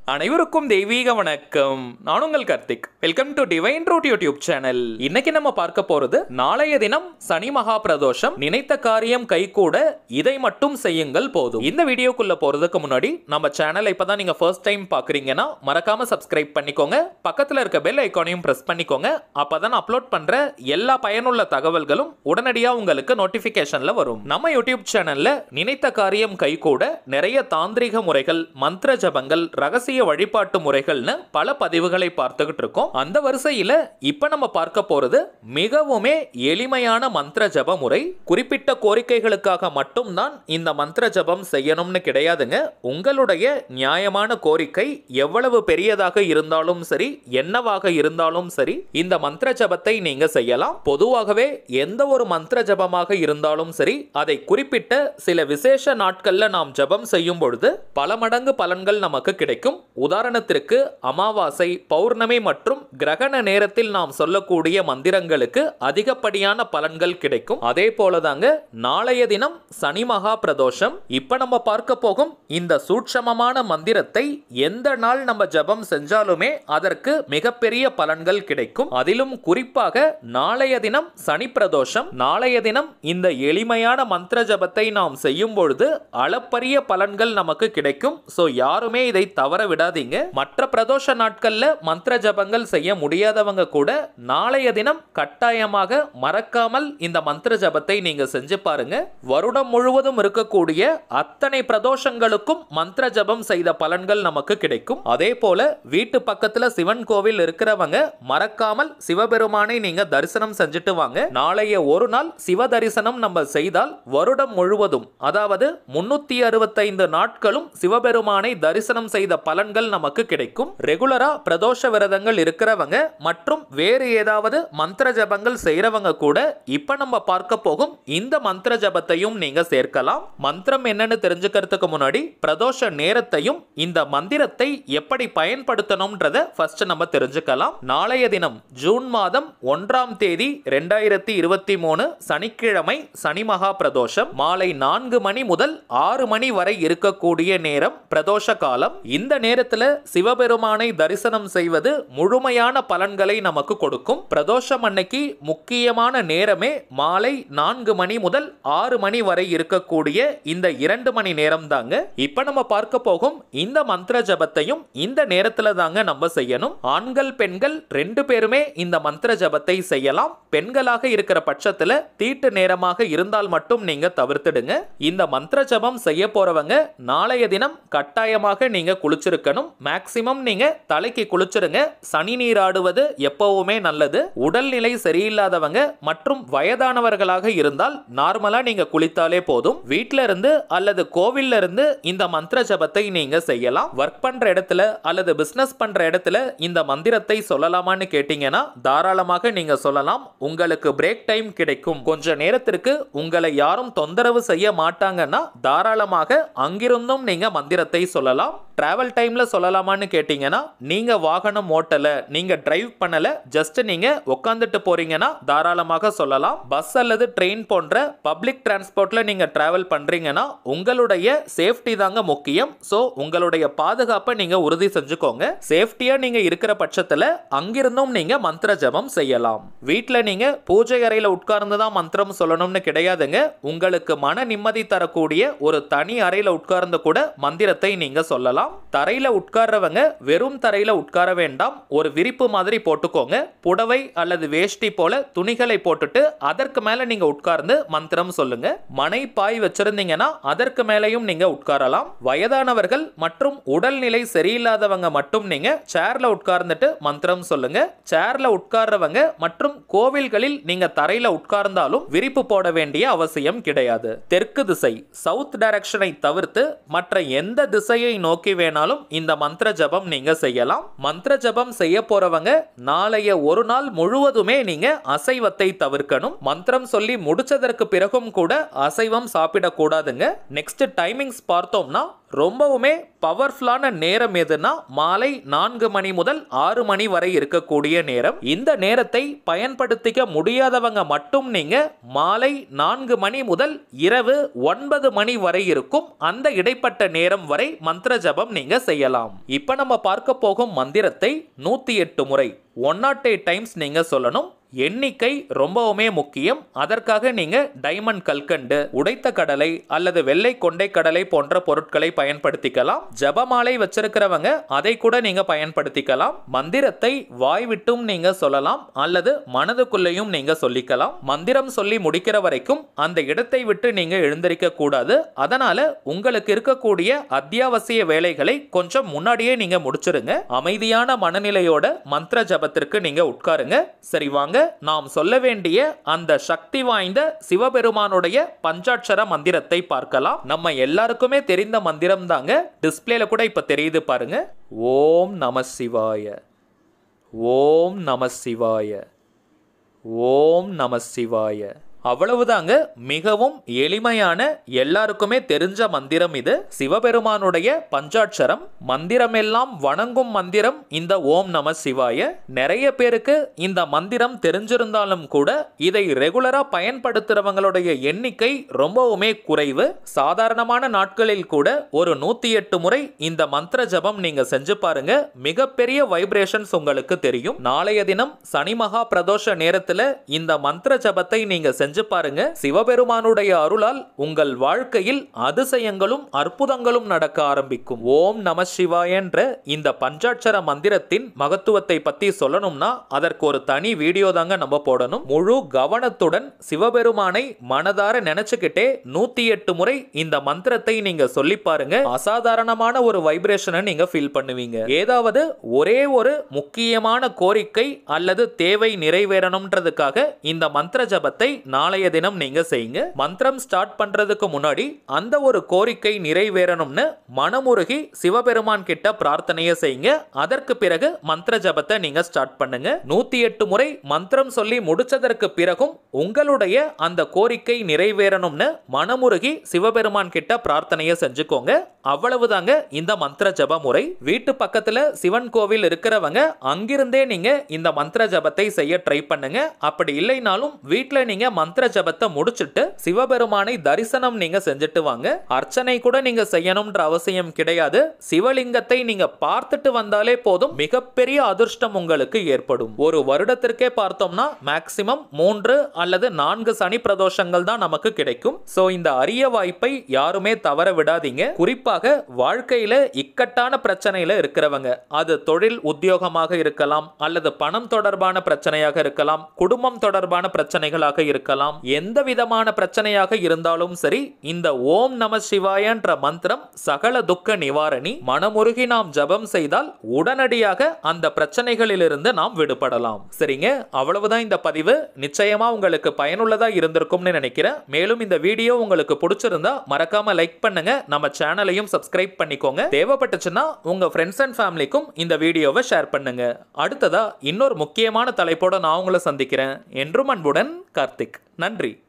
அனைவருக்கும் தெய்வீக வணக்கம் நான் உங்கள் Karthik welcome to divine root YouTube channel இன்னைக்கு நம்ம பார்க்க போறது நாளைய தினம் சனி மகா பிரதோஷம் நினைத்த காரியம் கைகூட இதை மட்டும் செய்யுங்கள் போதும் இந்த வீடியோக்குள்ள போறதுக்கு முன்னாடி நம்ம சேனலை இப்பதான் நீங்க ஃபர்ஸ்ட் டைம் பாக்குறீங்கன்னா மறக்காம சப்ஸ்கிரைப் பண்ணிக்கோங்க பக்கத்துல இருக்க பெல் ஐக்கானையும் பிரஸ் பண்ணிக்கோங்க அப்பதான் அப்லோட் பண்ற எல்லா பயனுள்ள தகவல்களும் உடனடியா உங்களுக்கு நோட்டிபிகேஷன்ல வரும் நம்ம யூடியூப் சேனல்ல நினைத்த காரியம் கைகூட நிறைய தாந்திரிக முறைகள் மந்திர ஜபங்கள் ரகசிய வழிபாட்டு முறைகள்னு பல பதிவுகளை பார்த்துக்கிட்டு இருக்கோம் அந்த வரிசையில இப்ப நம்ம பார்க்க போறது மிகவுமே எளிமையான மந்திர ஜப முறை குறிப்பிட்ட கோரிக்கைகளுக்காக மட்டும்தான் இந்த மந்திர ஜபம் செய்யணும்னு கிடையாதுங்க உங்களுடைய நியாயமான கோரிக்கை எவ்வளவு பெரியதாக இருந்தாலும் சரி என்னவாக இருந்தாலும் சரி இந்த மந்திர ஜபத்தை நீங்க செய்யலாம் பொதுவாகவே எந்த ஒரு மந்திர ஜபமாக இருந்தாலும் சரி அதை குறிப்பிட்ட சில விசேஷ நாட்கள்ல நாம் ஜபம் செய்யும் பொழுது பல மடங்கு பலன்கள் நமக்கு கிடைக்கும் உதாரணத்திற்கு அமாவாசை பௌர்ணமி மற்றும் கிரகண நேரத்தில் நாம் சொல்லக்கூடிய மந்திரங்களுக்கு அதிகப்படியான பலன்கள் கிடைக்கும் அதே போலதாங்க நாளைய தினம் சனி மகா பிரதோஷம் இப்ப நம்ம பார்க்க போகும் இந்த சூட்சமமான மந்திரத்தை எந்த நாள் நம்ம ஜபம் செஞ்சாலுமே அதற்கு மிகப்பெரிய பலன்கள் கிடைக்கும் அதிலும் குறிப்பாக நாளைய தினம் சனி பிரதோஷம் நாளைய தினம் இந்த எளிமையான மந்திர ஜபத்தை நாம் செய்யும் பொழுது அளப்பரிய பலன்கள் நமக்கு கிடைக்கும் சோ யாருமே இதை தவற விடாதீங்க மற்ற பிரதோஷ நாட்கள்ல மந்திர ஜபங்கள் செய்ய முடியாதவங்க கூட நாளைய தினம் கட்டாயமாக மறக்காமல் இந்த மந்திர ஜபத்தை நீங்க செஞ்சு பாருங்க வருடம் முழுவதும் இருக்கக்கூடிய அத்தனை பிரதோஷங்களுக்கும் மந்திர ஜபம் செய்த பலன்கள் நமக்கு கிடைக்கும் அதே போல வீட்டு பக்கத்துல சிவன் கோவில் இருக்கிறவங்க மறக்காமல் சிவபெருமானை நீங்க தரிசனம் செஞ்சுட்டு வாங்க நாளைய ஒரு நாள் சிவ தரிசனம் நம்ம செய்தால் வருடம் முழுவதும் அதாவது முன்னூத்தி அறுபத்தைந்து நாட்களும் சிவபெருமானை தரிசனம் செய்த பலன்கள் நமக்கு கிடைக்கும் ரெகுலரா பிரதோஷ விரதங்கள் இருக்கிறவங்க மற்றும் வேறு ஏதாவது மந்திர ஜபங்கள் செய்யறவங்க கூட இப்ப நம்ம பார்க்க போகும் இந்த மந்திர ஜபத்தையும் நீங்க சேர்க்கலாம் மந்திரம் என்னன்னு தெரிஞ்சுக்கிறதுக்கு முன்னாடி பிரதோஷ நேரத்தையும் இந்த மந்திரத்தை எப்படி பயன்படுத்தணும்ன்றத ஃபர்ஸ்ட் நம்ம தெரிஞ்சுக்கலாம் நாளைய தினம் ஜூன் மாதம் ஒன்றாம் தேதி ரெண்டாயிரத்தி இருபத்தி மூணு சனிக்கிழமை சனி மகா பிரதோஷம் மாலை நான்கு மணி முதல் ஆறு மணி வரை இருக்கக்கூடிய நேரம் பிரதோஷ காலம் இந்த நேரத்துல சிவபெருமானை தரிசனம் செய்வது முழுமையான பலன்களை நமக்கு கொடுக்கும் பிரதோஷம் அன்னைக்கு முக்கியமான நேரமே மாலை நான்கு மணி முதல் ஆறு மணி வரை இருக்கக்கூடிய இந்த இரண்டு மணி நேரம் தாங்க இப்ப நம்ம பார்க்க போகும் இந்த மந்திர ஜபத்தையும் இந்த நேரத்துல தாங்க நம்ம செய்யணும் ஆண்கள் பெண்கள் ரெண்டு பேருமே இந்த மந்திர ஜபத்தை செய்யலாம் பெண்களாக இருக்கிற பட்சத்துல தீட்டு நேரமாக இருந்தால் மட்டும் நீங்க தவிர்த்துடுங்க இந்த மந்திர ஜபம் செய்ய போறவங்க நாளைய தினம் கட்டாயமாக நீங்க குளிச்சிருக்கணும் மேக்சிமம் நீங்க தலைக்கு குளிச்சிருங்க சனி நீராடுவது எப்பவுமே நல்லது உடல்நிலை சரியில்லாதவங்க மற்றும் வயதானவர்களாக இருந்தால் நார்மலா நீங்க குளித்தாலே போதும் வீட்ல இருந்து அல்லது கோவில்ல இருந்து இந்த மந்திர ஜபத்தை நீங்க செய்யலாம் ஒர்க் பண்ற இடத்துல அல்லது பிசினஸ் பண்ற இடத்துல இந்த மந்திரத்தை சொல்லலாமான்னு கேட்டீங்கன்னா தாராளமாக நீங்க சொல்லலாம் உங்களுக்கு பிரேக் டைம் கிடைக்கும் கொஞ்ச நேரத்திற்கு உங்களை யாரும் தொந்தரவு செய்ய மாட்டாங்கன்னா தாராளமாக அங்கிருந்தும் நீங்க மந்திரத்தை சொல்லலாம் டிராவல் டைம்ல சொல்லலாமான்னு கேட்டீங்கன்னா நீங்க வாகனம் ஓட்டல நீங்க டிரைவ் பண்ணல ஜஸ்ட் நீங்க உட்காந்துட்டு போறீங்கன்னா தாராளமாக சொல்லலாம் பஸ் அல்லது ட்ரெயின் போன்ற பப்ளிக் டிரான்ஸ்போர்ட்ல நீங்க டிராவல் பண்றீங்கன்னா உங்களுடைய சேஃப்டி தாங்க முக்கியம் ஸோ உங்களுடைய பாதுகாப்பை நீங்க உறுதி செஞ்சுக்கோங்க சேஃப்டியா நீங்க இருக்கிற பட்சத்துல அங்கிருந்தும் நீங்க மந்திர ஜபம் செய்யலாம் வீட்ல நீங்க பூஜை அறையில உட்கார்ந்து தான் மந்திரம் சொல்லணும்னு கிடையாதுங்க உங்களுக்கு மன நிம்மதி தரக்கூடிய ஒரு தனி அறையில உட்கார்ந்து கூட மந்திரத்தை நீங்க சொல்லலாம் தரையில உட்கார்றவங்க வெறும் தரையில உட்கார வேண்டாம் ஒரு விரிப்பு மாதிரி போட்டுக்கோங்க புடவை அல்லது வேஷ்டி போல துணிகளை போட்டுட்டு அதற்கு மேல நீங்க உட்கார்ந்து மந்திரம் சொல்லுங்க மனை பாய் வச்சிருந்தீங்கன்னா அதற்கு மேலேயும் நீங்க உட்காரலாம் வயதானவர்கள் மற்றும் உடல்நிலை சரியில்லாதவங்க மட்டும் நீங்க சேர்ல உட்கார்ந்துட்டு மந்திரம் சொல்லுங்க சேர்ல உட்கார்றவங்க மற்றும் கோவில்களில் நீங்க தரையில உட்கார்ந்தாலும் விரிப்பு போட வேண்டிய அவசியம் கிடையாது தெற்கு திசை சவுத் டைரக்ஷனை தவிர்த்து மற்ற எந்த திசையை நோக்கி வேணாலும் இந்த மந்திர ஜபம் நீங்க செய்யலாம் மந்திர ஜபம் செய்ய போறவங்க நாளைய ஒரு நாள் முழுவதுமே நீங்க அசைவத்தை தவிர்க்கணும் மந்திரம் சொல்லி முடிச்சதற்கு பிறகும் கூட அசைவம் சாப்பிடக்கூடாதுங்க நெக்ஸ்ட் டைமிங்ஸ் பார்த்தோம்னா ரொம்பவுமே பவர்ஃபுல்லான நேரம் எதுனா மாலை நான்கு மணி முதல் ஆறு மணி வரை இருக்கக்கூடிய நேரம் இந்த நேரத்தை பயன்படுத்திக்க முடியாதவங்க மட்டும் நீங்க மாலை நான்கு மணி முதல் இரவு ஒன்பது மணி வரை இருக்கும் அந்த இடைப்பட்ட நேரம் வரை மந்திர ஜபம் நீங்க செய்ய செய்யலாம் இப்ப நம்ம பார்க்க போகும் மந்திரத்தை நூத்தி எட்டு முறை ஒன் நாட் எயிட் டைம்ஸ் நீங்க சொல்லணும் எண்ணிக்கை ரொம்பவுமே முக்கியம் அதற்காக நீங்க டைமண்ட் கல்கண்டு உடைத்த கடலை அல்லது வெள்ளை கொண்டை கடலை போன்ற பொருட்களை பயன்படுத்திக்கலாம் ஜபமாலை வச்சிருக்கிறவங்க அதை கூட நீங்க பயன்படுத்திக்கலாம் மந்திரத்தை வாய் விட்டும் நீங்க சொல்லலாம் அல்லது மனதுக்குள்ளேயும் நீங்க சொல்லிக்கலாம் மந்திரம் சொல்லி முடிக்கிற வரைக்கும் அந்த இடத்தை விட்டு நீங்க எழுந்திருக்க கூடாது அதனால உங்களுக்கு இருக்கக்கூடிய அத்தியாவசிய வேலைகளை கொஞ்சம் முன்னாடியே நீங்க முடிச்சிருங்க அமைதியான மனநிலையோட மந்திர ஜபத்திற்கு நீங்க உட்காருங்க சரி வாங்க நாம் சொல்ல வேண்டிய அந்த சக்தி வாய்ந்த சிவபெருமானுடைய பஞ்சாட்சர மந்திரத்தை பார்க்கலாம் நம்ம எல்லாருக்குமே தெரிந்த மந்திரம் தாங்க டிஸ்பிளேல கூட இப்ப தெரியுது பாருங்க ஓம் நம சிவாய ஓம் நம சிவாய ஓம் நம சிவாய அவ்வளவுதாங்க மிகவும் எளிமையான எல்லாருக்குமே தெரிஞ்ச மந்திரம் இது சிவபெருமானுடைய பஞ்சாட்சரம் மந்திரமெல்லாம் வணங்கும் மந்திரம் இந்த ஓம் நம சிவாய நிறைய பேருக்கு இந்த மந்திரம் தெரிஞ்சிருந்தாலும் கூட இதை ரெகுலரா பயன்படுத்துறவங்களுடைய எண்ணிக்கை ரொம்பவுமே குறைவு சாதாரணமான நாட்களில் கூட ஒரு நூத்தி எட்டு முறை இந்த மந்திர ஜபம் நீங்க செஞ்சு பாருங்க மிகப்பெரிய வைப்ரேஷன்ஸ் உங்களுக்கு தெரியும் நாளைய தினம் சனி மகா பிரதோஷ நேரத்துல இந்த மந்திர ஜபத்தை நீங்க செஞ்சு பாருங்க சிவபெருமானுடைய அருளால் உங்கள் வாழ்க்கையில் அதிசயங்களும் அற்புதங்களும் நடக்க ஆரம்பிக்கும் ஓம் நம சிவாயன்ற இந்த பஞ்சாட்சர மந்திரத்தின் மகத்துவத்தை பத்தி சொல்லணும்னா அதற்கு ஒரு தனி வீடியோ தாங்க நம்ம போடணும் முழு கவனத்துடன் சிவபெருமானை மனதார நினைச்சுக்கிட்டே நூத்தி எட்டு முறை இந்த மந்திரத்தை நீங்க சொல்லி பாருங்க அசாதாரணமான ஒரு வைப்ரேஷனை நீங்க ஃபீல் பண்ணுவீங்க ஏதாவது ஒரே ஒரு முக்கியமான கோரிக்கை அல்லது தேவை நிறைவேறணும்ன்றதுக்காக இந்த மந்திர ஜபத்தை நாளைய தினம் நீங்க செய்யுங்க மந்திரம் ஸ்டார்ட் பண்றதுக்கு முன்னாடி அந்த ஒரு கோரிக்கை நிறைவேறணும்னு மனமுருகி சிவபெருமான் கிட்ட பிரார்த்தனையை செய்யுங்க அதற்கு பிறகு மந்திர ஜபத்தை நீங்க ஸ்டார்ட் பண்ணுங்க நூத்தி எட்டு முறை மந்திரம் சொல்லி முடிச்சதற்கு பிறகும் உங்களுடைய அந்த கோரிக்கை நிறைவேறணும்னு மனமுருகி சிவபெருமான் கிட்ட பிரார்த்தனையை செஞ்சுக்கோங்க அவ்வளவுதாங்க இந்த மந்திர ஜப முறை வீட்டு பக்கத்துல சிவன் கோவில் இருக்கிறவங்க அங்கிருந்தே நீங்க இந்த மந்திர ஜபத்தை செய்ய ட்ரை பண்ணுங்க அப்படி இல்லைனாலும் வீட்ல நீங்க மந்திர ஜபத்தை முடிச்சிட்டு சிவபெருமானை தரிசனம் நீங்க செஞ்சுட்டு வாங்க அர்ச்சனை கூட நீங்க செய்யணும்ன்ற அவசியம் கிடையாது சிவலிங்கத்தை நீங்க பார்த்துட்டு வந்தாலே போதும் மிகப்பெரிய அதிர்ஷ்டம் உங்களுக்கு ஏற்படும் ஒரு வருடத்திற்கே பார்த்தோம்னா மேக்சிமம் மூன்று அல்லது நான்கு சனி பிரதோஷங்கள் தான் நமக்கு கிடைக்கும் சோ இந்த அரிய வாய்ப்பை யாருமே தவற விடாதீங்க குறிப்பாக வாழ்க்கையில இக்கட்டான பிரச்சனையில இருக்கிறவங்க அது தொழில் உத்தியோகமாக இருக்கலாம் அல்லது பணம் தொடர்பான பிரச்சனையாக இருக்கலாம் குடும்பம் தொடர்பான பிரச்சனைகளாக இருக்கலாம் எந்த விதமான பிரச்சனையாக இருந்தாலும் சரி இந்த ஓம் நம சிவாயன்ற மந்திரம் சகல துக்க நிவாரணி மனமுருகி நாம் ஜபம் செய்தால் உடனடியாக அந்த பிரச்சனைகளிலிருந்து நாம் விடுபடலாம் சரிங்க அவ்வளவுதான் இந்த பதிவு நிச்சயமா உங்களுக்கு பயனுள்ளதா இருந்திருக்கும்னு நினைக்கிறேன் மேலும் இந்த வீடியோ உங்களுக்கு பிடிச்சிருந்தா மறக்காம லைக் பண்ணுங்க நம்ம சேனலையும் சப்ஸ்கிரைப் பண்ணிக்கோங்க தேவைப்பட்டுச்சுன்னா உங்க ஃப்ரெண்ட்ஸ் அண்ட் ஃபேமிலிக்கும் இந்த வீடியோவை ஷேர் பண்ணுங்க அடுத்ததா இன்னொரு முக்கியமான தலைப்போட நான் உங்களை சந்திக்கிறேன் என்றும் அன்புடன் கார்த்திக் நன்றி